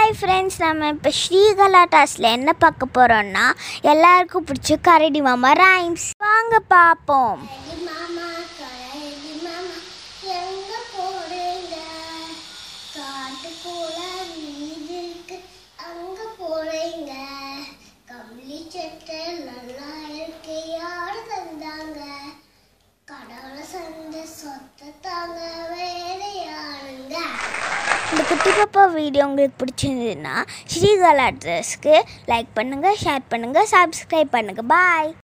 hi friends நம்ம இப்போ ஸ்ரீகலாட்டாஸில் என்ன பார்க்க போகிறோம்னா எல்லாருக்கும் பிடிச்ச கரடி மாமா ரைம்ஸ் வாங்க பார்ப்போம் கரடி மாமா கரடி மாமா எங்க போறீங்க காட்டுக்குள்ள வீடு இருக்கு அங்க போறீங்க கம்பளி சட்டை நல்லா இருக்கு யாரு தந்தாங்க கடவுளை சந்த சொத்தை தாங்க வேற யாருங்க இந்த குட்டி பாப்பா வீடியோ உங்களுக்கு பிடிச்சிருந்ததுன்னா ஸ்ரீகலாட்டாஸ்க்கு லைக் பண்ணுங்கள் ஷேர் பண்ணுங்கள் சப்ஸ்கிரைப் பண்ணுங்கள் பாய்